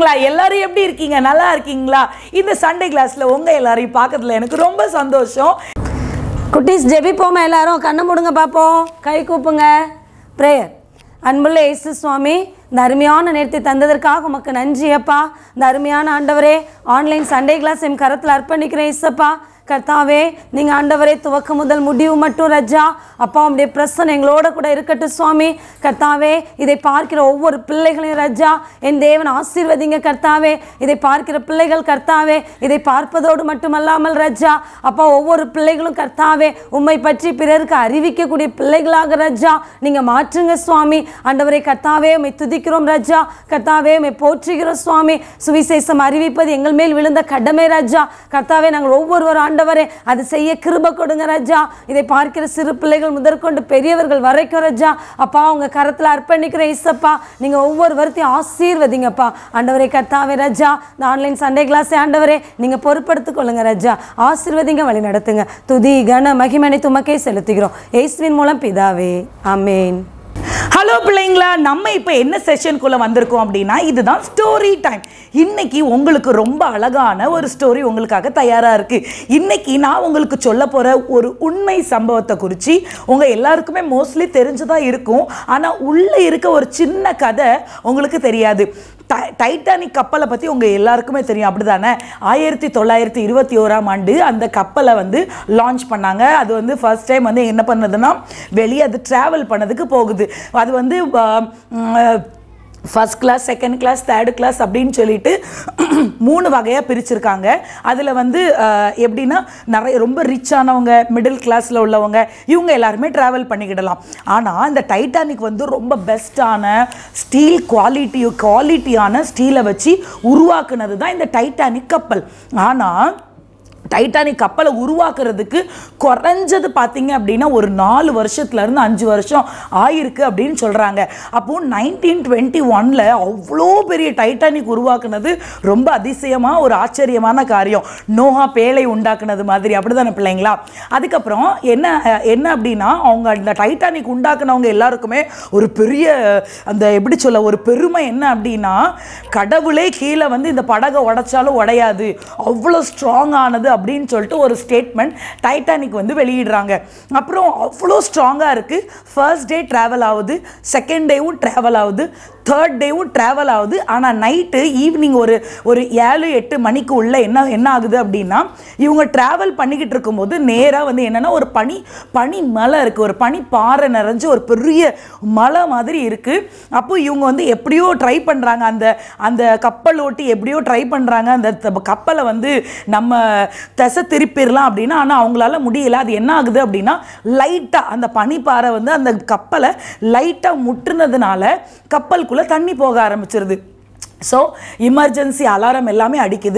இருக்கீங்களா எல்லாரும் எப்படி இருக்கீங்க நல்லா இருக்கீங்களா இந்த சண்டே கிளாஸ்ல உங்க எல்லாரையும் பார்க்கறதுல எனக்கு ரொம்ப சந்தோஷம் குட்டீஸ் ஜெபிப்போமா எல்லாரும் கண்ணை மூடுங்க பார்ப்போம் கை கூப்புங்க ப்ரேயர் அன்புள்ள இயேசு சுவாமி இந்த அருமையான நேரத்தை தந்ததற்காக உமக்கு நன்றி அப்பா இந்த அருமையான ஆண்டவரே ஆன்லைன் சண்டே கிளாஸ் என் கரத்தில் அர்ப்பணிக்கிறேன் இசப்பா கர்த்தாவே நீங்கள் ஆண்டவரே துவக்க முதல் முடிவு மட்டும் ரஜா அப்பா உடைய பிரசன் எங்களோட கூட இருக்கட்டும் சுவாமி கர்த்தாவே இதை பார்க்கிற ஒவ்வொரு பிள்ளைகளையும் ரஜா என் தேவன் ஆசீர்வதிங்க கர்த்தாவே இதை பார்க்கிற பிள்ளைகள் கர்த்தாவே இதை பார்ப்பதோடு மட்டுமல்லாமல் ரஜா அப்பா ஒவ்வொரு பிள்ளைகளும் கர்த்தாவே உம்மை பற்றி பிறருக்கு அறிவிக்கக்கூடிய பிள்ளைகளாக ரஜா நீங்கள் மாற்றுங்க சுவாமி ஆண்டவரே கர்த்தாவே உம்மை துதிக்கிறோம் ரஜா கர்த்தாவே உம்மை போற்றுகிறோம் சுவாமி சுவிசேஷம் அறிவிப்பது எங்கள் மேல் விழுந்த கடமை ராஜா கர்த்தாவே நாங்கள் ஒவ்வொருவர் ஆண்டவரே அது செய்ய கிருப கொடுங்க ராஜா இதை பார்க்கிற சிறு பிள்ளைகள் முதற்கொண்டு பெரியவர்கள் வரைக்கும் ராஜா அப்பா உங்க கரத்தில் அர்ப்பணிக்கிற இசப்பா நீங்க ஒவ்வொரு வருத்தையும் ஆசீர்வதிங்கப்பா ஆண்டவரே கர்த்தாவே ராஜா இந்த ஆன்லைன் சண்டே கிளாஸ் ஆண்டவரே நீங்க பொறுப்படுத்திக் கொள்ளுங்க ராஜா ஆசீர்வதிங்க வழி நடத்துங்க துதி கன மகிமனை துமக்கே செலுத்துகிறோம் இயேசுவின் மூலம் பிதாவே ஆமென் ஹலோ பிள்ளைங்களா நம்ம இப்போ என்ன செஷனுக்குள்ள வந்திருக்கோம் அப்படின்னா இதுதான் ஸ்டோரி டைம் இன்னைக்கு உங்களுக்கு ரொம்ப அழகான ஒரு ஸ்டோரி உங்களுக்காக தயாரா இருக்கு இன்னைக்கு நான் உங்களுக்கு சொல்ல போற ஒரு உண்மை சம்பவத்தை குறித்து உங்க எல்லாருக்குமே மோஸ்ட்லி தெரிஞ்சுதான் இருக்கும் ஆனா உள்ள இருக்க ஒரு சின்ன கதை உங்களுக்கு தெரியாது டை- டைட்டானிக் கப்பலை பற்றி உங்கள் எல்லாருக்குமே தெரியும் அப்படிதானே ஆயிரத்தி தொள்ளாயிரத்தி இருபத்தி ஓராம் ஆண்டு அந்த கப்பலை வந்து லான்ச் பண்ணாங்க அது வந்து ஃபர்ஸ்ட் டைம் வந்து என்ன பண்ணுதுன்னா வெளியே அது ட்ராவல் பண்ணதுக்கு போகுது அது வந்து first class second class third class அப்படின்னு சொல்லிட்டு மூணு வகையாக பிரிச்சிருக்காங்க அதில் வந்து அஹ், எப்படின்னா நிறைய ரொம்ப ரிச்சானவங்க மிடில் கிளாஸில் உள்ளவங்க இவங்க எல்லாருமே ட்ராவல் பண்ணிக்கிடலாம் ஆனால் இந்த டைட்டானிக் வந்து ரொம்ப பெஸ்ட்டான ஸ்டீல் குவாலிட்டி குவாலிட்டியான ஸ்டீலை வச்சு உருவாக்குனது தான் இந்த டைட்டானிக் கப்பல் ஆனால் டைட்டானிக் கப்பலை உருவாக்குறதுக்கு குறைஞ்சது பார்த்தீங்க அப்படின்னா ஒரு நாலு வருஷத்துல இருந்து அஞ்சு வருஷம் ஆயிருக்கு அப்படின்னு சொல்கிறாங்க அப்போ நைன்டீன் டுவெண்ட்டி ஒனில் அவ்வளோ பெரிய டைட்டானிக் உருவாக்குனது ரொம்ப அதிசயமாக ஒரு ஆச்சரியமான காரியம் நோஹா பேழை உண்டாக்குனது மாதிரி அப்படிதானே பிள்ளைங்களா அதுக்கப்புறம் என்ன என்ன அப்படின்னா அவங்க அந்த டைட்டானிக் உண்டாக்குனவங்க எல்லாருக்குமே ஒரு பெரிய அந்த எப்படி சொல்ல ஒரு பெருமை என்ன அப்படின்னா கடவுளே கீழே வந்து இந்த படகை உடைச்சாலும் உடையாது அவ்வளோ ஸ்ட்ராங் ஆனது அப்படின்னு சொல்லிட்டு ஒரு ஸ்டேட்மெண்ட் டைட்டானிக் வந்து வெளியிடுறாங்க அப்புறம் அவ்வளோ ஸ்ட்ராங்காக இருக்குது ஃபர்ஸ்ட் டே ட்ராவல் ஆகுது செகண்ட் டேவும் ட்ராவல் ஆகுது தேர்ட் டேவும் ட்ராவல் ஆகுது ஆனால் நைட்டு ஈவினிங் ஒரு ஒரு ஏழு எட்டு மணிக்கு உள்ள என்ன என்ன ஆகுது அப்படின்னா இவங்க ட்ராவல் பண்ணிக்கிட்டு இருக்கும்போது நேராக வந்து என்னென்னா ஒரு பனி பனி மலை இருக்குது ஒரு பனி பாறை நிறைஞ்சு ஒரு பெரிய மலை மாதிரி இருக்குது அப்போ இவங்க வந்து எப்படியோ ட்ரை பண்ணுறாங்க அந்த அந்த கப்பல் ஓட்டி எப்படியோ ட்ரை பண்ணுறாங்க அந்த த- கப்பலை வந்து நம்ம திசை திருப்பிடலாம் அப்படின்னா ஆனால் அவங்களால முடியல அது என்ன ஆகுது அப்படின்னா லைட்டாக அந்த பனிப்பாறை வந்து அந்த கப்பலை லைட்டாக முட்டுனதுனால கப்பலுக்குள்ளே தண்ணி போக ஆரம்பிச்சிருது ஸோ இமர்ஜென்சி அலாரம் எல்லாமே அடிக்குது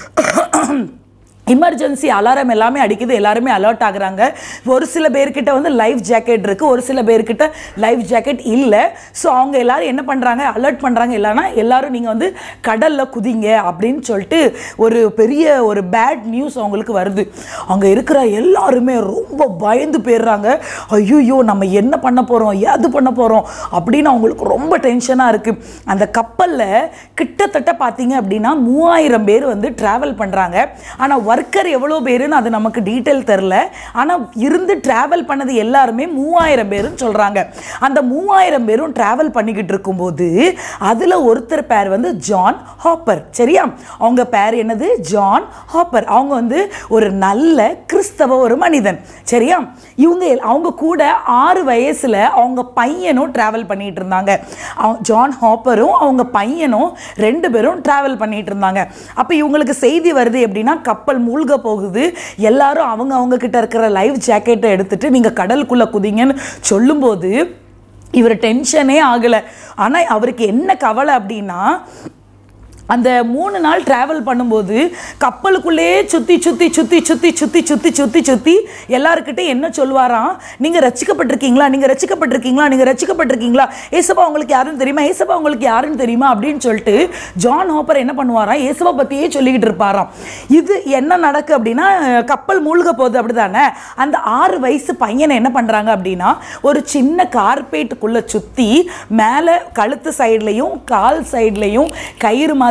எமர்ஜென்சி அலாரம் எல்லாமே அடிக்குது எல்லாருமே அலர்ட் ஆகுறாங்க ஒரு சில பேர்கிட்ட வந்து லைஃப் ஜாக்கெட் இருக்குது ஒரு சில பேர்கிட்ட லைஃப் ஜாக்கெட் இல்லை ஸோ அவங்க எல்லாரும் என்ன பண்ணுறாங்க அலர்ட் பண்ணுறாங்க இல்லைன்னா எல்லாரும் நீங்கள் வந்து கடலில் குதிங்க அப்படின்னு சொல்லிட்டு ஒரு பெரிய ஒரு பேட் நியூஸ் அவங்களுக்கு வருது அங்கே இருக்கிற எல்லாருமே ரொம்ப பயந்து போயிடுறாங்க ஐயோ நம்ம என்ன பண்ண போகிறோம் ஏது பண்ண போகிறோம் அப்படின்னு அவங்களுக்கு ரொம்ப டென்ஷனாக இருக்குது அந்த கப்பலில் கிட்டத்தட்ட பார்த்தீங்க அப்படின்னா மூவாயிரம் பேர் வந்து ட்ராவல் பண்ணுறாங்க ஆனால் ஒர்க்கர் எவ்வளோ பேருன்னு அது நமக்கு டீட்டெயில் தெரில ஆனால் இருந்து ட்ராவல் பண்ணது எல்லாருமே மூவாயிரம் பேருன்னு சொல்கிறாங்க அந்த மூவாயிரம் பேரும் ட்ராவல் பண்ணிக்கிட்டு இருக்கும்போது அதில் ஒருத்தர் பேர் வந்து ஜான் ஹாப்பர் சரியா அவங்க பேர் என்னது ஜான் ஹாப்பர் அவங்க வந்து ஒரு நல்ல கிறிஸ்தவ ஒரு மனிதன் சரியா இவங்க எல்- அவங்க கூட ஆறு வயசில் அவங்க பையனும் ட்ராவல் பண்ணிட்டு இருந்தாங்க அவ- ஜான் ஹாப்பரும் அவங்க பையனும் ரெண்டு பேரும் ட்ராவல் பண்ணிட்டு இருந்தாங்க அப்போ இவங்களுக்கு செய்தி வருது எப்படின்னா கப்பல் மூழ்க போகுது எல்லாரும் அவங்க அவங்க கிட்ட இருக்கிற லைஃப் ஜாக்கெட்டை எடுத்துட்டு நீங்கள் கடலுக்குள்ளே குதிங்கன்னு சொல்லும்போது இவர் டென்ஷனே ஆகலை ஆனால் அவருக்கு என்ன கவலை அப்படின்னா அந்த மூணு நாள் ட்ராவல் பண்ணும்போது கப்பலுக்குள்ளேயே சுற்றி சுற்றி சுற்றி சுற்றி சுற்றி சுற்றி சுற்றி சுற்றி எல்லாருக்கிட்டே என்ன சொல்வாராம் நீங்கள் ரசிக்கப்பட்டிருக்கீங்களா நீங்கள் ரசிக்கப்பட்டிருக்கீங்களா நீங்கள் ரசிக்கப்பட்டிருக்கீங்களா ஏசப்பா உங்களுக்கு யாருன்னு தெரியுமா ஏசப்பா உங்களுக்கு யாருன்னு தெரியுமா அப்படின்னு சொல்லிட்டு ஜான் ஹோப்பர் என்ன பண்ணுவாராம் ஏசப்பா பற்றியே சொல்லிக்கிட்டு இருப்பாராம் இது என்ன நடக்கு அப்படின்னா கப்பல் மூழ்க போகுது அப்படிதானே அந்த ஆறு வயசு பையனை என்ன பண்ணுறாங்க அப்படின்னா ஒரு சின்ன கார்பேட்டுக்குள்ளே சுற்றி மேலே கழுத்து சைட்லேயும் கால் சைட்லேயும் கயிறு மாதிரி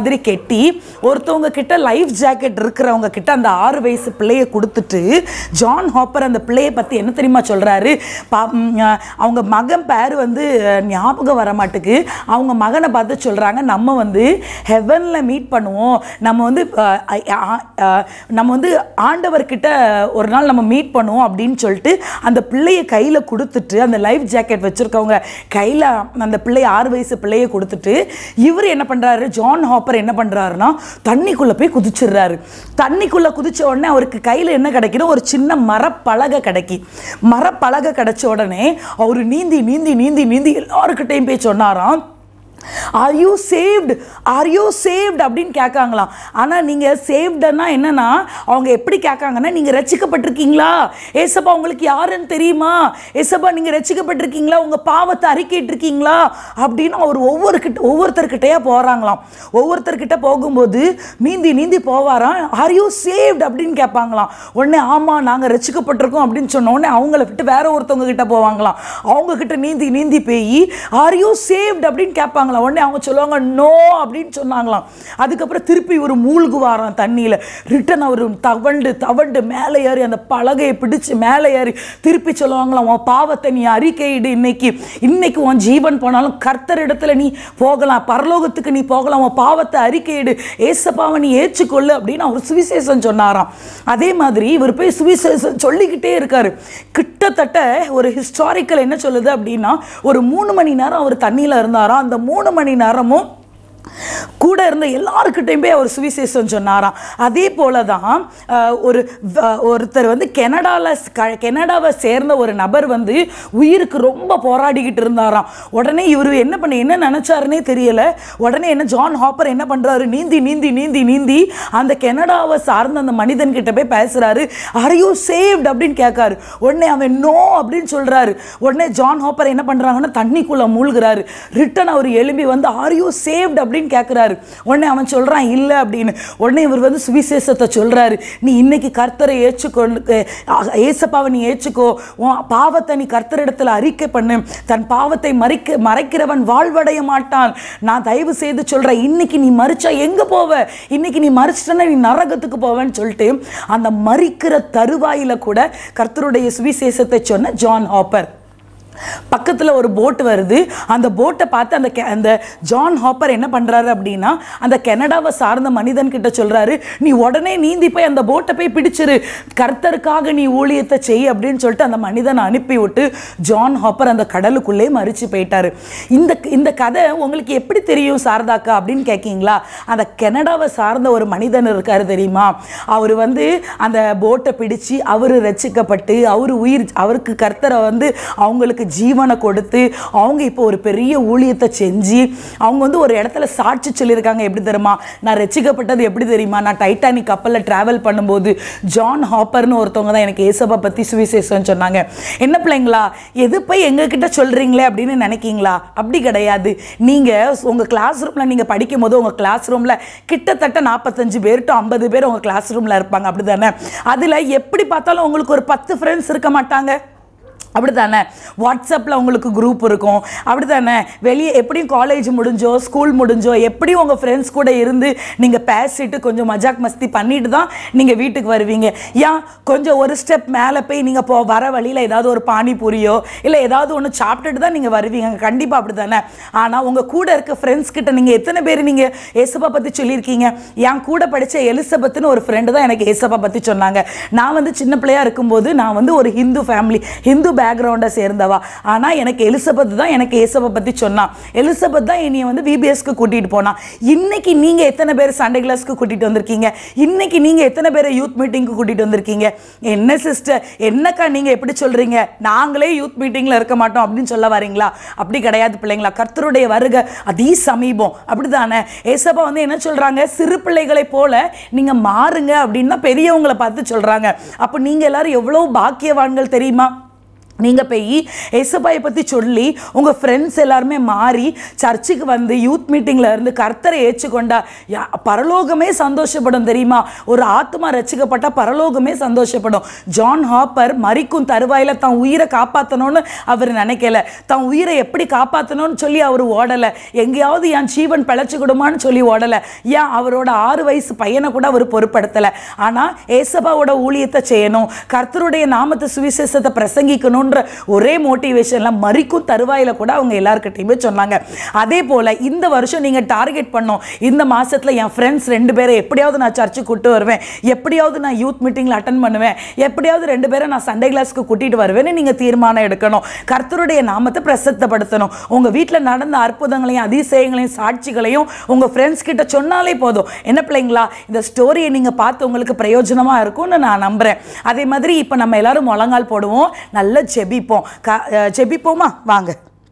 மாதிரி கெட்டி ஒருத்தவங்க கிட்ட லைஃப் ஜாக்கெட் இருக்கிறவங்க கிட்ட அந்த ஆறு வயசு பிள்ளைய கொடுத்துட்டு ஜான் ஹாப்பர் அந்த பிள்ளைய பற்றி என்ன தெரியுமா சொல்கிறாரு பா ம், அஹ், அவங்க மகன் பேர் வந்து அஹ், ஞாபகம் வர மாட்டுக்கு அவங்க மகனை பார்த்து சொல்கிறாங்க நம்ம வந்து ஹெவனில் மீட் பண்ணுவோம் நம்ம வந்து அஹ், அஹ், அஹ், நம்ம வந்து ஆண்டவர்கிட்ட ஒரு நாள் நம்ம மீட் பண்ணுவோம் அப்படின்னு சொல்லிட்டு அந்த பிள்ளைய கையில் கொடுத்துட்டு அந்த லைஃப் ஜாக்கெட் வச்சுருக்கவங்க கையில் அந்த பிள்ளைய ஆறு வயசு பிள்ளைய கொடுத்துட்டு இவர் என்ன பண்ணுறாரு ஜான் ஹாப்பர் என்ன பண்ணுறாருன்னா தண்ணிக்குள்ளே போய் குதிச்சிடுறாரு தண்ணிக்குள்ளே குதிச்ச உடனே அவருக்கு கையில் என்ன கிடைக்குது ஒரு சின்ன மரப்பலகை கிடைக்கி மரப்பலகை கிடைச்ச உடனே அவர் நீந்தி நீந்தி நீந்தி நீந்தி எல்லாருக்கிட்டையும் போய் சொன்னாராம் are you saved are you saved அப்படின்னு கேட்காங்களாம் ஆனால் நீங்கள் சேவ்டுன்னா என்னன்னா அவங்க எப்படி கேட்காங்கன்னா நீங்கள் ரசிக்கப்பட்டிருக்கீங்களா ஏசப்பா உங்களுக்கு யாருன்னு தெரியுமா ஏசப்பா நீங்கள் ரசிக்கப்பட்டிருக்கீங்களா உங்கள் பாவத்தை அறிக்கையிட்டிருக்கீங்களா அப்படின்னு அவர் ஒவ்வொரு கிட்ட ஒவ்வொருத்தர்கிட்டயா போகிறாங்களாம் ஒவ்வொருத்தர்கிட்ட போகும்போது நீந்தி நீந்தி போவாராம் ஆர் யூ சேவ்டு அப்படின்னு கேட்பாங்களாம் உடனே ஆமாம் நாங்கள் ரசிக்கப்பட்டிருக்கோம் அப்படின்னு சொன்ன உடனே அவங்கள விட்டு வேற ஒருத்தவங்க கிட்ட போவாங்களாம் அவங்க கிட்ட நீந்தி நீந்தி போய் ஆர் யூ சேவ்டு அப்படின்னு கேட்பாங்களாம் உடனே அவங்க சொல்லுவாங்க நோ அப்படின்னு சொன்னாங்களாம் அதுக்கப்புறம் திருப்பி ஒரு மூழ்குவாராம் தண்ணியில் ரிட்டன் அவர் தவண்டு தவண்டு மேலே ஏறி அந்த பலகையை பிடிச்சு மேலே ஏறி திருப்பி சொல்லுவாங்களாம் உன் பாவத்தை நீ அறிக்கையிடு இன்னைக்கு இன்னைக்கு உன் ஜீவன் போனாலும் கர்த்தர் இடத்துல நீ போகலாம் பரலோகத்துக்கு நீ போகலாம் உன் பாவத்தை அறிக்கையிடு ஏசப்பாவை நீ ஏற்றுக்கொள்ளு அப்படின்னு அவர் சுவிசேஷம் சொன்னாராம் அதே மாதிரி இவர் போய் சுவிசேஷம் சொல்லிக்கிட்டே இருக்காரு கிட்டத்தட்ட ஒரு ஹிஸ்டாரிக்கல் என்ன சொல்லுது அப்படின்னா ஒரு மூணு மணி நேரம் அவர் தண்ணியில் இருந்தாராம் அந்த மூணு மணி நேரமும் கூட இருந்த எல்லாருக்கிட்டையும் போய் அவர் சுவிசேஷம் சொன்னாராம் அதே போல தான் அஹ், ஒரு வ- ஒருத்தர் வந்து கெனடாவில் கெனடாவை சேர்ந்த ஒரு நபர் வந்து உயிருக்கு ரொம்ப போராடிக்கிட்டு இருந்தாராம் உடனே இவர் என்ன பண்ண என்ன நினைச்சாருன்னே தெரியல உடனே என்ன ஜான் ஹாப்பர் என்ன பண்றாரு நீந்தி நீந்தி நீந்தி நீந்தி அந்த கெனடாவை சார்ந்த அந்த மனிதன் கிட்ட போய் பேசுறாரு ஆர் யூ சேவ்ட் அப்படின்னு கேட்காரு உடனே அவன் நோ அப்படின்னு சொல்றாரு உடனே ஜான் ஹாப்பர் என்ன பண்றாங்கன்னா தண்ணிக்குள்ள மூழ்கிறாரு ரிட்டன் அவர் எழும்பி வந்து ஆர் யூ சேவ்ட் அப்படின்னு கேட்குறாரு உடனே அவன் சொல்றான் இல்லை அப்படின்னு உடனே இவர் வந்து சுவிசேஷத்தை சொல்றாரு நீ இன்னைக்கு கர்த்தரை ஏற்றுக்கொண்டு அஹ், ஏசப்பாவை நீ ஏற்றுக்கோ உன் பாவத்தை நீ கர்த்தரிடத்துல அறிக்கை பண்ணு தன் பாவத்தை மறைக்க மறைக்கிறவன் வாழ்வடைய மாட்டான் நான் தயவு செய்து சொல்றேன் இன்னைக்கு நீ மறிச்சா எங்க போவ இன்னைக்கு நீ மறிச்சிட்டனா நீ நரகத்துக்கு போவேன்னு சொல்லிட்டு அந்த மறிக்கிற தருவாயில கூட கர்த்தருடைய சுவிசேஷத்தை சொன்ன ஜான் ஹாப்பர் பக்கத்தில் ஒரு போட் வருது அந்த போட்டை பார்த்து அந்த கெ- அந்த ஜான் ஹாப்பர் என்ன பண்ணுறாரு அப்படின்னா அந்த கெனடாவை சார்ந்த மனிதன் கிட்ட சொல்கிறாரு நீ உடனே நீந்தி போய் அந்த போட்டை போய் பிடிச்சிரு கர்த்தருக்காக நீ ஊழியத்தை செய் அப்படின்னு சொல்லிட்டு அந்த மனிதனை அனுப்பி விட்டு ஜான் ஹாப்பர் அந்த கடலுக்குள்ளே மறிச்சு போயிட்டாரு இந்த இந்த கதை உங்களுக்கு எப்படி தெரியும் சாரதாக்கா அப்படின்னு கேட்கீங்களா அந்த கெனடாவை சார்ந்த ஒரு மனிதன் இருக்காரு தெரியுமா அவர் வந்து அந்த போட்டை பிடிச்சு அவர் ரட்சிக்கப்பட்டு அவர் உயிர் அவருக்கு கர்த்தரை வந்து அவங்களுக்கு ஜீவனை கொடுத்து அவங்க இப்போ ஒரு பெரிய ஊழியத்தை செஞ்சு அவங்க வந்து ஒரு இடத்துல சாட்சி சொல்லியிருக்காங்க எப்படி தெரியுமா நான் ரட்சிக்கப்பட்டது எப்படி தெரியுமா நான் டைட்டானிக் கப்பலில் ட்ராவல் பண்ணும்போது ஜான் ஹாப்பர்னு ஒருத்தவங்க தான் எனக்கு ஏசப்பா பற்றி சுவிசேஷம் சொன்னாங்க என்ன பிள்ளைங்களா எது போய் எங்ககிட்ட சொல்கிறீங்களே அப்படின்னு நினைக்கீங்களா அப்படி கிடையாது நீங்கள் உங்கள் கிளாஸ் ரூமில் நீங்கள் படிக்கும் போது உங்கள் கிளாஸ் ரூமில் கிட்டத்தட்ட நாற்பத்தஞ்சு பேர் டு ஐம்பது பேர் உங்கள் கிளாஸ் ரூமில் இருப்பாங்க அப்படி தானே அதில் எப்படி பார்த்தாலும் உங்களுக்கு ஒரு பத்து ஃப்ரெண்ட்ஸ் இருக்க மாட்டாங்க அப்படித்தானே வாட்ஸ்அப்பில் உங்களுக்கு குரூப் இருக்கும் அப்படித்தானே வெளியே எப்படியும் காலேஜ் முடிஞ்சோ ஸ்கூல் முடிஞ்சோ எப்படியும் உங்கள் ஃப்ரெண்ட்ஸ் கூட இருந்து நீங்கள் பேசிட்டு கொஞ்சம் மஜாக் மஸ்தி பண்ணிட்டு தான் நீங்கள் வீட்டுக்கு வருவீங்க ஏன் கொஞ்சம் ஒரு ஸ்டெப் மேலே போய் நீங்கள் போ வர வழியில் ஏதாவது ஒரு பானிபூரியோ இல்லை ஏதாவது ஒன்று சாப்பிட்டுட்டு தான் நீங்கள் வருவீங்க கண்டிப்பாக அப்படி தானே ஆனால் உங்கள் கூட இருக்க ஃப்ரெண்ட்ஸ் கிட்ட நீங்கள் எத்தனை பேர் நீங்கள் ஏசப்பா பற்றி சொல்லியிருக்கீங்க என் கூட படித்த எலிசபெத்னு ஒரு ஃப்ரெண்டு தான் எனக்கு ஏசப்பா பற்றி சொன்னாங்க நான் வந்து சின்ன பிள்ளையா இருக்கும்போது நான் வந்து ஒரு ஹிந்து ஃபேமிலி ஹிந்து பேக்ரவுண்டை சேர்ந்தவா ஆனால் எனக்கு எலிசபெத் தான் எனக்கு ஏசப்பை பற்றி சொன்னான் எலிசபெத் தான் என்னைய வந்து விபிஎஸ்க்கு கூட்டிகிட்டு போனான் இன்னைக்கு நீங்கள் எத்தனை பேர் சண்டே கிளாஸ்க்கு கூட்டிகிட்டு வந்திருக்கீங்க இன்னைக்கு நீங்கள் எத்தனை பேரை யூத் மீட்டிங்க்கு கூட்டிகிட்டு வந்திருக்கீங்க என்ன சிஸ்டர் என்னக்கா நீங்கள் எப்படி சொல்கிறீங்க நாங்களே யூத் மீட்டிங்கில் இருக்க மாட்டோம் அப்படின்னு சொல்ல வரீங்களா அப்படி கிடையாது பிள்ளைங்களா கர்த்தருடைய வருகை அதீ சமீபம் அப்படிதானே ஏசப்பா வந்து என்ன சொல்கிறாங்க சிறு பிள்ளைகளை போல நீங்கள் மாறுங்க அப்படின்னு தான் பெரியவங்களை பார்த்து சொல்கிறாங்க அப்போ நீங்கள் எல்லாரும் எவ்வளோ பாக்கியவான்கள் தெரியுமா நீங்க போய் ஏசப்பாயை பத்தி சொல்லி உங்க ஃப்ரெண்ட்ஸ் எல்லாருமே மாறி சர்ச்சுக்கு வந்து யூத் மீட்டிங்ல இருந்து கர்த்தரை ஏற்றுக்கொண்டா யா- பரலோகமே சந்தோஷப்படும் தெரியுமா ஒரு ஆத்மா ரசிக்கப்பட்ட பரலோகமே சந்தோஷப்படும் ஜான் ஹாப்பர் மரிக்கும் தருவாயில தன் உயிரை காப்பாத்தணும்னு அவர் நினைக்கல தன் உயிரை எப்படி காப்பாத்தணும்னு சொல்லி அவர் ஓடல எங்கேயாவது என் ஜீவன் பிழைச்சுக்கிடுமான்னு சொல்லி ஓடல ஏன் அவரோட ஆறு வயசு பையனை கூட அவர் பொறுப்படுத்தல ஆனா ஏசப்பாவோட ஊழியத்தை செய்யணும் கர்த்தருடைய நாமத்தை சுவிசேஷத்தை பிரசங்கிக்கணுன்ற ஒரே மோட்டிவேஷன்ல மறிக்கும் தருவாயில கூட அவங்க எல்லாருக்கிட்டையுமே சொன்னாங்க அதே போல இந்த வருஷம் நீங்க டார்கெட் பண்ணோம் இந்த மாசத்துல என் ஃப்ரெண்ட்ஸ் ரெண்டு பேரை எப்படியாவது நான் சர்ச்சுக்கு கூட்டு வருவேன் எப்படியாவது நான் யூத் மீட்டிங்ல அட்டன் பண்ணுவேன் எப்படியாவது ரெண்டு பேரை நான் சண்டே கிளாஸ்க்கு கூட்டிட்டு வருவேன்னு நீங்க தீர்மானம் எடுக்கணும் கர்த்தருடைய நாமத்தை பிரசித்தப்படுத்தணும் உங்க வீட்டில் நடந்த அற்புதங்களையும் அதிசயங்களையும் சாட்சிகளையும் உங்க ஃப்ரெண்ட்ஸ் கிட்ட சொன்னாலே போதும் என்ன பிள்ளைங்களா இந்த ஸ்டோரியை நீங்க பார்த்து உங்களுக்கு பிரயோஜனமா இருக்கும்னு நான் நம்புறேன் அதே மாதிரி இப்போ நம்ம எல்லாரும் முழங்கால் போடுவோம் நல்லா ஜெபிப்போம் க- அஹ் ஜெபிப்போமா வாங்க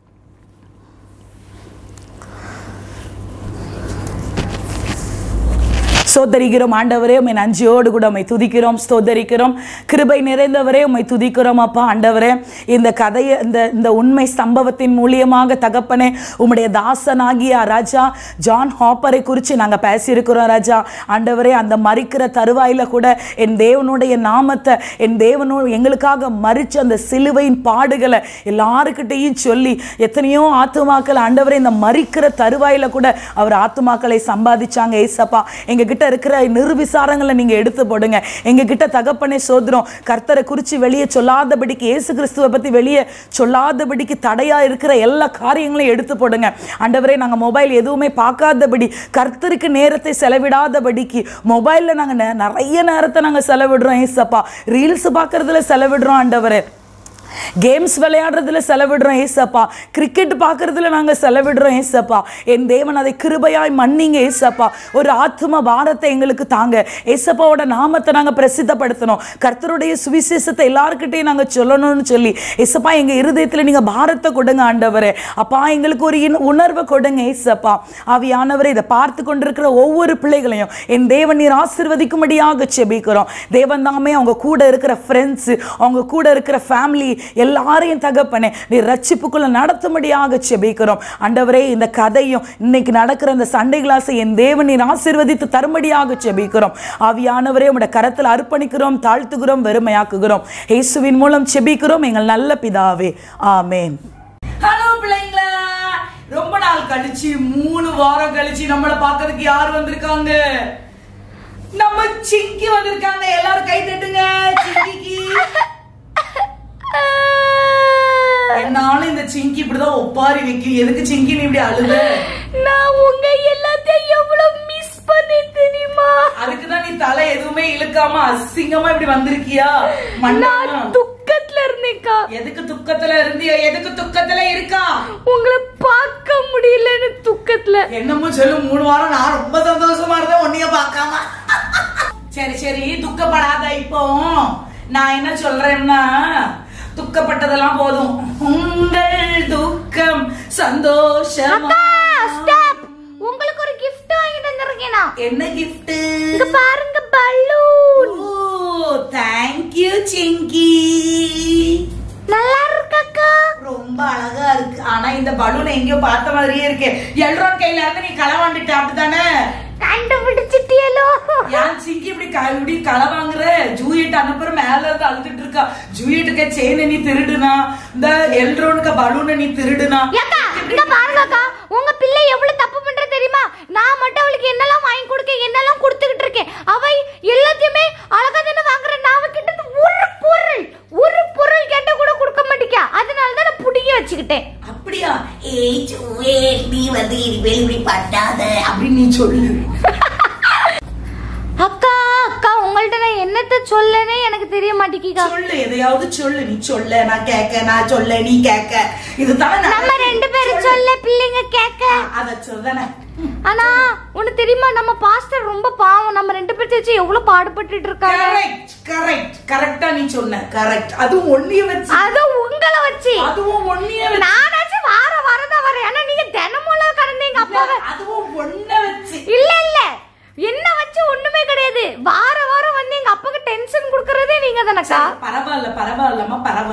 ஸ்தோத்தரிக்கிறோம் ஆண்டவரே உம்மை நஞ்சியோடு கூட உம்மை துதிக்கிறோம் ஸ்தோத்தரிக்கிறோம் கிருபை நிறைந்தவரே உம்மை துதிக்கிறோம் அப்பா ஆண்டவரே இந்த கதையை இந்த இந்த உண்மை சம்பவத்தின் மூலியமாக தகப்பனே உம்முடைய தாசனாகிய ராஜா ஜான் ஹாப்பரை குறித்து நாங்கள் பேசியிருக்கிறோம் ராஜா ஆண்டவரே அந்த மறிக்கிற தருவாயில கூட என் தேவனுடைய நாமத்தை என் தேவனோ எங்களுக்காக மறிச்ச அந்த சிலுவையின் பாடுகளை எல்லாருக்கிட்டையும் சொல்லி எத்தனையோ ஆத்துமாக்கள் ஆண்டவரே இந்த மறிக்கிற தருவாயில கூட அவர் ஆத்துமாக்களை சம்பாதிச்சாங்க ஏசப்பா எங்க கிட்ட இருக்கிற நிர்விசாரங்களை நீங்க எடுத்து போடுங்க எங்க கிட்ட தகப்பனே சோதரம் கர்த்தரை குறித்து வெளியே சொல்லாதபடிக்கு இயேசு கிறிஸ்துவை பத்தி வெளியே சொல்லாதபடிக்கு தடையா இருக்கிற எல்லா காரியங்களையும் எடுத்து போடுங்க ஆண்டவரே நாங்க மொபைல் எதுவுமே பார்க்காதபடி கர்த்தருக்கு நேரத்தை செலவிடாதபடிக்கு மொபைல்ல நாங்க நெ- நிறைய நேரத்தை நாங்க செலவிடுறோம் ஏசப்பா ரீல்ஸ் பார்க்கறதுல செலவிடுறோம் ஆண்டவரே கேம்ஸ் விளையாடுறதுல செலவிடுறோம் ஏசப்பா கிரிக்கெட் பார்க்கறதுல நாங்க செலவிடுறோம் ஏசப்பா என் தேவன் அதை கிருபையாய் மன்னிங்க ஏசப்பா ஒரு ஆத்ம பாரத்தை எங்களுக்கு தாங்க ஏசப்பாவோட நாமத்தை நாங்க பிரசித்தப்படுத்தணும் கர்த்தருடைய சுவிசேஷத்தை எல்லாருக்கிட்டையும் நாங்க சொல்லணும்னு சொல்லி ஏசப்பா எங்க இருதயத்துல நீங்க பாரத்தை கொடுங்க ஆண்டவரே அப்பா எங்களுக்கு ஒரு இன்- உணர்வை கொடுங்க ஏசப்பா ஆவியானவரே இதை பார்த்து கொண்டிருக்கிற ஒவ்வொரு பிள்ளைகளையும் என் தேவன் நீர் ஆசிர்வதிக்கும்படியாக செபிக்கிறோம் தேவன் தாமே அவங்க கூட இருக்கிற ஃப்ரெண்ட்ஸ் அவங்க கூட இருக்கிற ஃபேமிலி எல்லாரையும் தகப்பனே நீ ரட்சிப்புக்குள்ள நடத்தும்படியாக செபிக்கிறோம் ஆண்டவரே இந்த கதையும் இன்னைக்கு நடக்கிற இந்த சண்டை கிளாஸை என் தேவன் நீர் ஆசீர்வதித்து தரும்படியாக செபிக்கிறோம் ஆவியானவரே உடைய கரத்தில் அர்ப்பணிக்கிறோம் தாழ்த்துகிறோம் வெறுமையாக்குகிறோம் இயேசுவின் மூலம் செபிக்கிறோம் எங்கள் நல்ல பிதாவே ஆமென் ஹலோ பிள்ளைங்களா ரொம்ப நாள் கழிச்சு மூணு வாரம் கழிச்சு நம்மளை பார்க்கறதுக்கு யார் வந்திருக்காங்க நம்ம சிங்கி வந்திருக்காங்க எல்லாரும் கை தட்டுங்க சிங்கிக்கு என்னாலும் இந்த சிங்கி இப்படிதான் ஒப்பாரி வைக்கும் எதுக்கு சிங்கி நீ இப்படி அழுத நான் உங்க எல்லாத்தையும் எவ்வளவு மிஸ் பண்ணேன் தெரியுமா அதுக்குதான் நீ தலை எதுவுமே இழுக்காம அசிங்கமா இப்படி வந்திருக்கியா மண்ணா நான் துக்கத்துல இருந்தேன்க்கா எதுக்கு துக்கத்துல இருந்தியா எதுக்கு துக்கத்துல இருக்கா உங்களை பார்க்க முடியலன்னு துக்கத்துல என்னமோ சொல்லு மூணு வாரம் நான் ரொம்ப சந்தோஷமா இருந்தேன் உன்னைய பார்க்காம சரி சரி துக்கப்படாத இப்போ நான் என்ன சொல்றேன்னா துக்கப்பட்டதெல்லாம் போதும் உங்கள் துக்கம் சந்தோஷமா ஸ்டாப் உங்களுக்கு ஒரு gift வாங்கிட்டு வந்திருக்கேன் நான் என்ன gift இங்க பாருங்க பலூன் ஓ தேங்க்யூ சிங்கி நல்லா இருக்கக்கா ரொம்ப அழகா இருக்கு ஆனா இந்த பலூன் எங்கேயோ பார்த்த மாதிரியே இருக்கு எல்ரோன் கையில இருந்து நீ களவாண்டுட்ட அப்படிதானே கண்டுபிடிச்சிட்டியலோ ஏன் சிங்கி இப்படி க- இப்படி களை வாங்குற ஜூயிட் அனுப்புற மேல இருந்து அழுதுட்டு இருக்கா ஜூயிட்டுக்க செயினை நீ திருடுனா இந்த எல்ரோனுக்கு பலூனை நீ திருடுனா ஏக்கா இங்க பாருங்கக்கா உங்க பிள்ளை எவ்வளவு தப்பு பண்ற தெரியுமா நான் மட்டும் அவளுக்கு என்னெல்லாம் வாங்கி கொடுக்க என்னெல்லாம் கொடுத்துக்கிட்டு இருக்கேன் அவ எல்லாத்தையுமே அழகா தானே வாங்குற நான் அவகிட்ட இருந்து ஒரு பொருள் ஒரு பொருள் கேட்ட கூட கொடுக்க மாட்டேக்கா அதனால தான் நான் புடிங்கி வச்சுக்கிட்டேன் அப்படியா ஏய் சுவே நீ வந்து இனிமேல் இப்படி பண்ணாத அப்படின்னு நீ சொல்லு அக்கா அக்கா உங்கள்ட்ட நான் என்னத்த சொல்லனே எனக்கு தெரிய மாட்டேங்கிக்கா சொல்லு எதையாவது சொல்லு நீ சொல்ல நான் கேட்க நான் சொல்ல நீ கேட்க இது தானே நம்ம ரெண்டு பேரும் சொல்ல பிள்ளைங்க கேட்க அத சொல்றேன் ஆனா உனக்கு தெரியுமா நம்ம பாஸ்டர் ரொம்ப பாவம் நம்ம ரெண்டு பேர்த்த வச்சு எவ்வளவு பாடுபட்டுட்டு இருக்காங்க கரெக்ட் கரெக்ட் கரெக்டா நீ சொன்ன கரெக்ட் அதுவும் ஒன்னிய வச்சு அதுவும் உங்களை வச்சு அதுவும் ஒன்னிய வச்சு நானாச்சும் வார வாரம் தான் வரேன் ஆனா நீங்க தினமும் கடந்தீங்க அப்பாவை அதுவும் ஒன்ன வச்சு இல்ல இல்ல என்ன வச்சு ஒண்ணுமே கிடையாது வார வாரம் வந்து எங்க அப்பாக்கு டென்ஷன் குடுக்கறதே நீங்க தானக்கா பரவாயில்ல பரவாயில்லம்மா பரவாயில்ல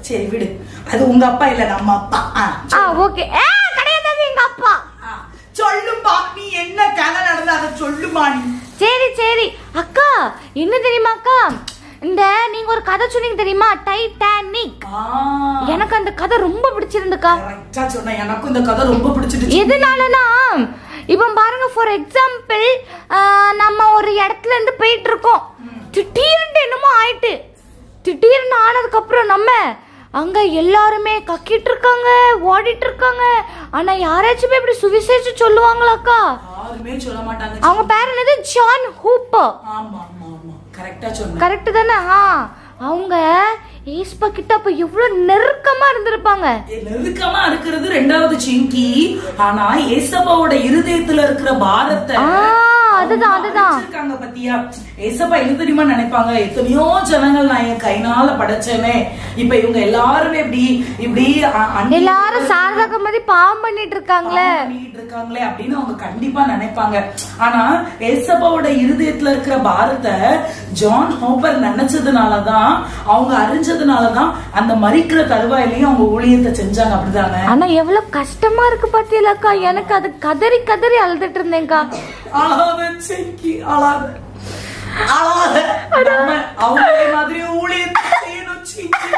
சரி விடு அது உங்க அப்பா இல்ல நம்ம அப்பா ஆ, ஆ ஓகே ஏ கிடையாது அது எங்க அப்பா ஆ. சொல்லுப்பா நீ என்ன கதை நடந்தா அதை சொல்லுமா நீ சரி சரி அக்கா என்ன தெரியுமா அக்கா இந்த நீங்க ஒரு கதை சொன்னீங்க தெரியுமா டைட்டானிக் ஆ, எனக்கு அந்த கதை ரொம்ப பிடிச்சிருந்துக்கா correct ஆ சொன்ன எனக்கும் இந்த கதை ரொம்ப பிடிச்சிருச்சு எதனாலனா இப்போ பாருங்க ஃபார் எக்ஸாம்பிள் நம்ம ஒரு இடத்துல இருந்து போயிட்டு இருக்கோம் திடீர்னு என்னமோ ஆயிட்டு திடீர்னு ஆனதுக்கு அப்புறம் நம்ம அங்க எல்லாருமே கக்கிட்டு இருக்காங்க ஓடிட்டு இருக்காங்க ஆனா யாராச்சுமே இப்படி சுவிசேஷம் சொல்லுவாங்களாக்கா யாருமே சொல்ல மாட்டாங்க அவங்க பேர் என்னது ஜான் ஹூப்பர் ஆமா ஆமா ஆமா கரெக்டா சொன்ன கரெக்ட் தானே ஆ அவங்க ஏஸ்பா கிட்ட அப்ப எவ்வளவு நெருக்கமா இருந்திருப்பாங்க நெருக்கமா இருக்கிறது ரெண்டாவது சிங்கி ஆனா ஏசப்பாவோட இருதயத்துல இருக்கிற பாரத்தை ஆ, அதுதான், அதுதான். இருக்காங்க பத்தியா ஏசப்பா என்ன தெரியுமா நினைப்பாங்க எத்தனையோ ஜனங்கள் நான் என் கைனால படைச்சேனே இப்ப இவங்க எல்லாருமே இப்படி இப்படி அ- அந்நிய எல்லாரும் சாரதாக்க மாதிரி பாவம் பண்ணிட்டு இருக்காங்களே பாவம் பண்ணிட்டு இருக்காங்களே அப்படின்னு அவங்க கண்டிப்பா நினைப்பாங்க ஆனா ஏசப்பாவோட இருதயத்துல இருக்கிற பாரத்தை ஜான் ஹோப்பர் நினைச்சதுனாலதான் அவங்க அறிஞ்சதுனாலதான் அந்த மறிக்கிற தருவாயிலையும் அவங்க ஊழியத்தை செஞ்சாங்க அப்படிதானே ஆனா எவ்வளவு கஷ்டமா இருக்கு பாத்தீங்களாக்கா எனக்கு அது கதறி கதறி அழுதுட்டு இருந்தேன்க்கா அழாத செங்கி அழாத அழாத நம்ம அவங்களே மாதிரி ஊழியத்தை செய்யணும் செங்கி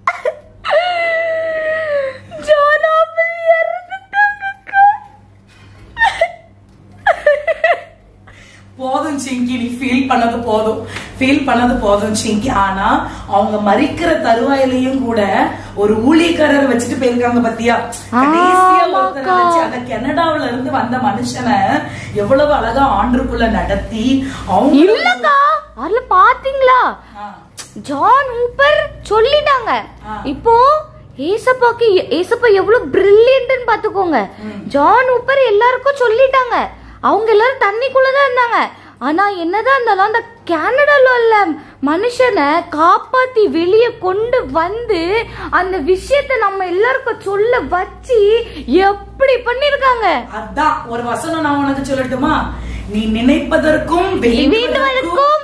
போதும் சிங்கி நீ ஃபீல் பண்ணது போதும் ஃபீல் பண்ணது போதும் சிங்கி ஆனா அவங்க மறிக்கிற தருவாயிலையும் கூட ஒரு ஊழியக்காரர் வச்சுட்டு போயிருக்காங்க பத்தியா கடைசியா ஒருத்தரை வச்சு அந்த கனடாவுல இருந்து வந்த மனுஷனை எவ்வளவு அழகா ஆண்டுக்குள்ள நடத்தி அவங்க இல்லக்கா அதுல பாத்தீங்களா ஆ, ஜான் ஹூப்பர் சொல்லிட்டாங்க ஆ. இப்போ ஏசப்பாக்கு ஏசப்பா எவ்வளவு பிரில்லியன்ட்னு பாத்துக்கோங்க ஜான் ஹூப்பர் எல்லாருக்கும் சொல்லிட்டாங்க அவங்க எல்லாரும் தண்ணிக்குள்ளதான் இருந்தாங்க ஆனா என்னதான் இருந்தாலும் அந்த கனடால உள்ள மனுஷனை காப்பாத்தி வெளியே கொண்டு வந்து அந்த விஷயத்த நம்ம எல்லாருக்கும் சொல்ல வச்சு எப்படி பண்ணிருக்காங்க அதான் ஒரு வசனம் நான் உனக்கு சொல்லட்டுமா நீ நினைப்பதற்கும் வேண்டுவதற்கும்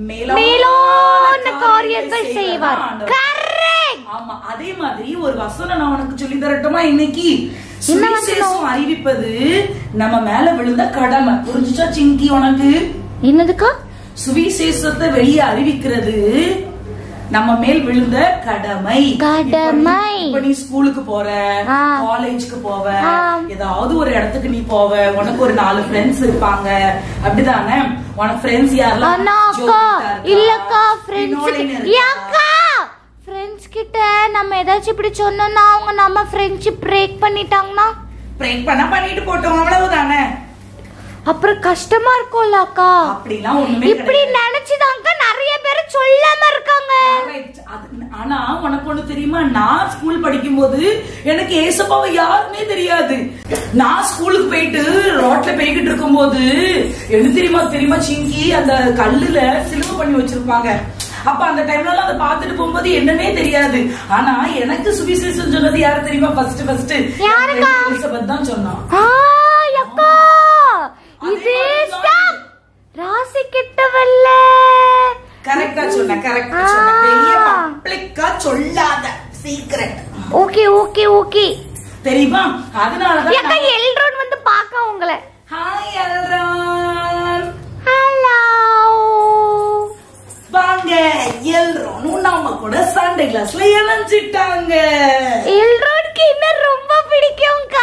மேலான காரியங்கள் செய்வார் கரெக்ட் ஆமா அதே மாதிரி ஒரு வசனம் நான் உனக்கு சொல்லி தரட்டுமா இன்னைக்கு சுவிசேஷம் அறிவிப்பது நம்ம மேல விழுந்த கடமை புரிஞ்சுச்சா சிங்கி உனக்கு என்னதுக்கா சுவிசேஷத்தை வெளியே அறிவிக்கிறது நம்ம மேல் விழுந்த கடமை கடமை. இப்ப நீ ஸ்கூலுக்கு போற ஆ. காலேஜுக்கு போவ ஆ. ஏதாவது ஒரு இடத்துக்கு நீ போவ உனக்கு ஒரு நாலு ஃப்ரெண்ட்ஸ் இருப்பாங்க அப்படிதானே உனக்கு ஃப்ரெண்ட்ஸ் யாரெல்லாம் அண்ணா அக்கா ஜோதிகா இருக்கா? இல்லக்கா வினோலினி ஃப்ரெண்ட்ஸ் இருக்கா? அக்கா ஃப்ரெண்ட்ஸ் கிட்ட நம்ம ஏதாச்சும் இப்படி சொன்னோம்னா அவங்க நம்ம ஃப்ரெண்ட்ஷிப் பிரேக் பண்ணிட்டாங்கன்னா பிரேக் பண்ணா பண்ணிட்டு போட்டோம் அவ்வளவுதானே அப்புறம் கஷ்டமா இருக்கும்ல அக்கா அப்படிலாம் ஒண்ணுமே இப்படி நினைச்சுதாங்க நிறைய பேர் சொல்லாம இருக்காங்க Correct. அது- ஆனா உனக்கு ஒண்ணு தெரியுமா நான் ஸ்கூல் படிக்கும்போது எனக்கு ஏசப்பாவை யாருன்னே தெரியாது நான் ஸ்கூலுக்கு போயிட்டு ரோட்ல போய்கிட்டு இருக்கும்போது என்ன தெரியுமா தெரியுமா சிங்கி அந்த கல்லுல சிலுவை பண்ணி வச்சிருப்பாங்க அப்ப அந்த டைம்ல எல்லாம் அதை பார்த்துட்டு போகும்போது என்னன்னே தெரியாது ஆனா எனக்கு சுவிசேஷம் சொன்னது யாரு தெரியுமா ஃபர்ஸ்ட் ஃபர்ஸ்ட் யாருக்கா? எலிசபெத் தான் சொன்னான் ஆ, அக்கா இதே மாதிரி தான் stop. ராசி கிட்டவல்ல கரெக்டா சொன்ன கரெக்டா சொன்ன பெரிய பப்ளிக்கா சொல்லாத சீக்கிரட் ஓகே ஓகே ஓகே தெரியுமா அதனாலதான் அக்கா எல்ரோன் வந்து பார்க்க உங்களை ஹாய் எல்ரான் ஹலோ வாங்க எல்ரோனும் நாம கூட சண்டே கிளாஸ்ல இணைஞ்சிட்டாங்க எல்ரோனுக்கு என்ன ரொம்ப பிடிக்கும்க்கா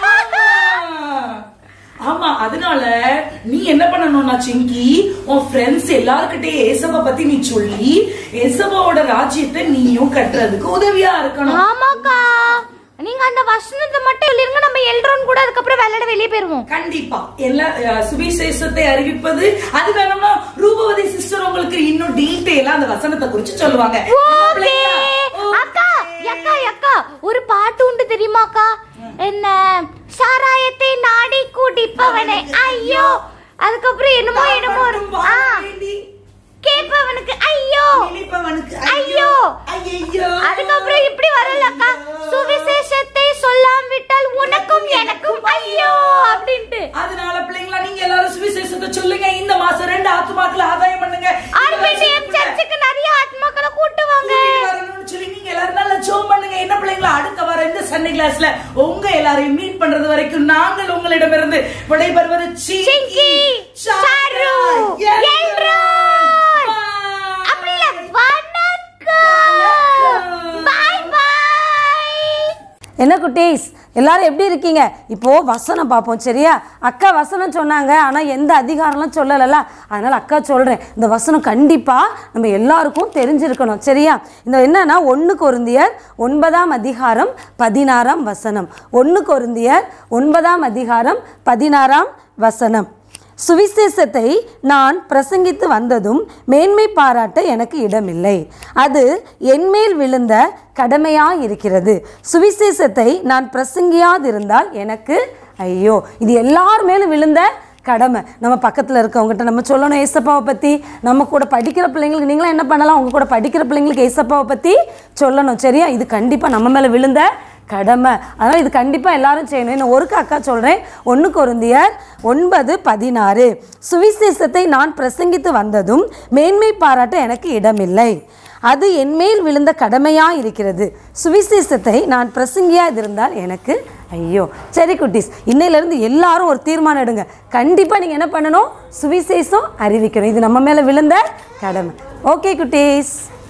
ஆமா அதனால நீ என்ன பண்ணணும்னா சிங்கி உன் ஃப்ரெண்ட்ஸ் எல்லார்கிட்டயும் ஏசப்பா பத்தி நீ சொல்லி ஏசப்பாவோட ராஜ்யத்தை நீயும் கட்டுறதுக்கு உதவியா இருக்கணும் ஆமாக்கா நீங்க அந்த வசனத்தை மட்டும் எழுதிருங்க நம்ம எல்ரோன் கூட அதுக்கப்புறம் விளையாட வெளியே போயிருவோம் கண்டிப்பா எல்லா அஹ், சுவிசேஷத்தை அறிவிப்பது அது வேணும்னா ரூபவதி சிஸ்டர் உங்களுக்கு இன்னும் டீட்டெயிலா அந்த வசனத்தை குறிச்சு சொல்லுவாங்க ஓகே அக்கா அக்கா அக்கா ஒரு பாட்டு உண்டு தெரியுமாக்கா என்ன சாராயத்தை நாடி குடிப்பவனே ஐயோ அதுக்கப்புறம் என்னமோ என்னமோ ஒரு- ஆ, கேட்பவனுக்கு ஐயோ நினைப்பவனுக்கு ஐயோ. ஐயோ அதுக்கப்புறம் இப்படி வரலக்கா சுவிசேஷத்தை சொல்லாவிட்டால் உனக்கும் எனக்கும் ஐயோ அப்படின்ட்டு அதனால பிள்ளைங்களா நீங்க எல்லாரும் சுவிசேஷத்தை சொல்லுங்க இந்த மாசம் ரெண்டு ஆத்துமாக்கள் ஆதாயம் பண்ணுங்க இந்த ஆர்பிடிஎம் வருஷத்துக்குள்ள சர்ச்சுக்கு நிறைய ஆத்மாக்களை கூட்டுவாங்க கூட்டிட்டு வரணும்னு சொல்லி நீங்க எல்லாரும் நல்லா ஜோம் சண்டே கிளாஸ்ல உங்க எல்லாரையும் மீட் பண்றது வரைக்கும் நாங்கள் உங்களிடமிருந்து விடைபெறுவது சிங்கி, சிங்கி சாரு, எல்ரோய். அப்படி இல்ல வணக்கம் பாய் பாய் என்ன குட்டீஸ் எல்லாரும் எப்படி இருக்கீங்க இப்போ வசனம் பார்ப்போம் சரியா அக்கா வசனம் சொன்னாங்க ஆனால் எந்த அதிகாரம்லாம் சொல்லலைல்ல அதனால் அக்கா சொல்கிறேன் இந்த வசனம் கண்டிப்பாக நம்ம எல்லாருக்கும் தெரிஞ்சிருக்கணும் சரியா இந்த என்னன்னா ஒன்று கொருந்தியர் ஒன்பதாம் அதிகாரம் பதினாறாம் வசனம் ஒன்று கொருந்தியர் ஒன்பதாம் அதிகாரம் பதினாறாம் வசனம் சுவிசேஷத்தை நான் பிரசங்கித்து வந்ததும் மேன்மை பாராட்ட எனக்கு இடமில்லை அது என்மேல் விழுந்த கடமையாக இருக்கிறது சுவிசேஷத்தை நான் பிரசங்கியாதிருந்தால் எனக்கு ஐயோ இது எல்லார் மேலும் விழுந்த கடமை நம்ம பக்கத்தில் இருக்கவங்ககிட்ட நம்ம சொல்லணும் ஏசப்பாவை பற்றி நம்ம கூட படிக்கிற பிள்ளைங்களுக்கு நீங்களும் என்ன பண்ணலாம் உங்க கூட படிக்கிற பிள்ளைங்களுக்கு ஏசப்பாவை பற்றி சொல்லணும் சரியா இது கண்டிப்பாக நம்ம மேலே விழுந்த கடமை அதனால் இது கண்டிப்பாக எல்லாரும் செய்யணும் இன்னும் ஒருக்கு அக்கா சொல்கிறேன் ஒன்று கொருந்தியர் ஒன்பது பதினாறு சுவிசேஷத்தை நான் பிரசங்கித்து வந்ததும் மேன்மை பாராட்ட எனக்கு இடமில்லை அது என்மேல் விழுந்த கடமையாக இருக்கிறது சுவிசேஷத்தை நான் பிரசங்கியா இருந்தால் எனக்கு ஐயோ சரி குட்டீஸ் இன்னையிலேருந்து எல்லாரும் ஒரு தீர்மானம் எடுங்க கண்டிப்பாக நீங்கள் என்ன பண்ணணும் சுவிசேஷம் அறிவிக்கணும் இது நம்ம மேலே விழுந்த கடமை ஓகே குட்டீஸ்